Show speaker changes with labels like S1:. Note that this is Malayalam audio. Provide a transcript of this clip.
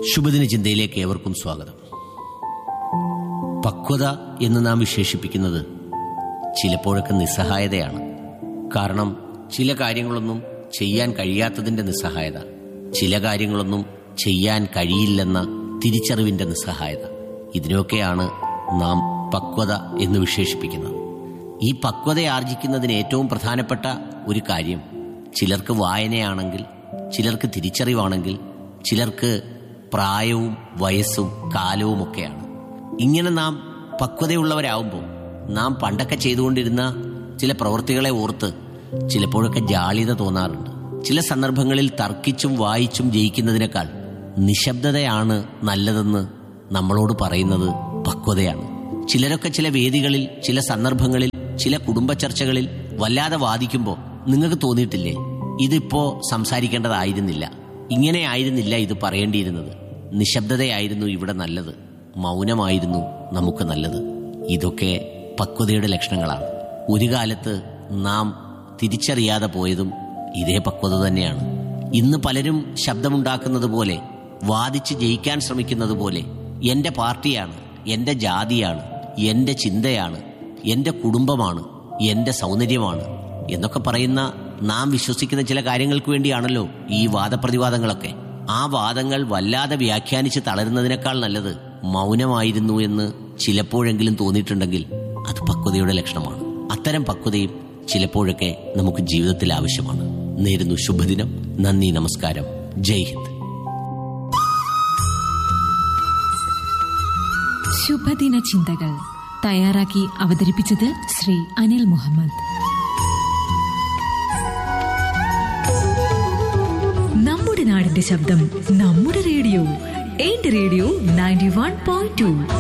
S1: ശുഭദിന ചിന്തയിലേക്ക് ഏവർക്കും സ്വാഗതം പക്വത എന്ന് നാം വിശേഷിപ്പിക്കുന്നത് ചിലപ്പോഴൊക്കെ നിസ്സഹായതയാണ് കാരണം ചില കാര്യങ്ങളൊന്നും ചെയ്യാൻ കഴിയാത്തതിന്റെ നിസ്സഹായത ചില കാര്യങ്ങളൊന്നും ചെയ്യാൻ കഴിയില്ലെന്ന തിരിച്ചറിവിന്റെ നിസ്സഹായത ഇതിനൊക്കെയാണ് നാം പക്വത എന്ന് വിശേഷിപ്പിക്കുന്നത് ഈ പക്വത ആർജിക്കുന്നതിന് ഏറ്റവും പ്രധാനപ്പെട്ട ഒരു കാര്യം ചിലർക്ക് വായനയാണെങ്കിൽ ചിലർക്ക് തിരിച്ചറിവാണെങ്കിൽ ചിലർക്ക് പ്രായവും വയസ്സും കാലവുമൊക്കെയാണ് ഇങ്ങനെ നാം പക്വതയുള്ളവരാവുമ്പോൾ നാം പണ്ടൊക്കെ ചെയ്തുകൊണ്ടിരുന്ന ചില പ്രവൃത്തികളെ ഓർത്ത് ചിലപ്പോഴൊക്കെ ജാള്യത തോന്നാറുണ്ട് ചില സന്ദർഭങ്ങളിൽ തർക്കിച്ചും വായിച്ചും ജയിക്കുന്നതിനേക്കാൾ നിശബ്ദതയാണ് നല്ലതെന്ന് നമ്മളോട് പറയുന്നത് പക്വതയാണ് ചിലരൊക്കെ ചില വേദികളിൽ ചില സന്ദർഭങ്ങളിൽ ചില കുടുംബ ചർച്ചകളിൽ വല്ലാതെ വാദിക്കുമ്പോൾ നിങ്ങൾക്ക് തോന്നിയിട്ടില്ലേ ഇതിപ്പോ സംസാരിക്കേണ്ടതായിരുന്നില്ല ഇങ്ങനെ ആയിരുന്നില്ല ഇത് പറയേണ്ടിയിരുന്നത് നിശബ്ദതയായിരുന്നു ഇവിടെ നല്ലത് മൗനമായിരുന്നു നമുക്ക് നല്ലത് ഇതൊക്കെ പക്വതയുടെ ലക്ഷണങ്ങളാണ് ഒരു കാലത്ത് നാം തിരിച്ചറിയാതെ പോയതും ഇതേ പക്വത തന്നെയാണ് ഇന്ന് പലരും ശബ്ദമുണ്ടാക്കുന്നത് പോലെ വാദിച്ച് ജയിക്കാൻ ശ്രമിക്കുന്നത് പോലെ എന്റെ പാർട്ടിയാണ് എന്റെ ജാതിയാണ് എന്റെ ചിന്തയാണ് എന്റെ കുടുംബമാണ് എന്റെ സൗന്ദര്യമാണ് എന്നൊക്കെ പറയുന്ന നാം വിശ്വസിക്കുന്ന ചില കാര്യങ്ങൾക്ക് വേണ്ടിയാണല്ലോ ഈ വാദപ്രതിവാദങ്ങളൊക്കെ ആ വാദങ്ങൾ വല്ലാതെ വ്യാഖ്യാനിച്ച് തളരുന്നതിനേക്കാൾ നല്ലത് മൗനമായിരുന്നു എന്ന് ചിലപ്പോഴെങ്കിലും തോന്നിയിട്ടുണ്ടെങ്കിൽ അത് പക്വതയുടെ ലക്ഷണമാണ് അത്തരം പക്വതയും ചിലപ്പോഴൊക്കെ നമുക്ക് ജീവിതത്തിൽ ആവശ്യമാണ് നേരുന്നു ശുഭദിനം നന്ദി നമസ്കാരം ജയ് ഹിന്ദ്
S2: ശുഭദിന ചിന്തകൾ തയ്യാറാക്കി അവതരിപ്പിച്ചത് ശ്രീ അനിൽ മുഹമ്മദ് നമ്മുടെ നാടിന്റെ ശബ്ദം നമ്മുടെ റേഡിയോ എന്റെ radio ninety one point to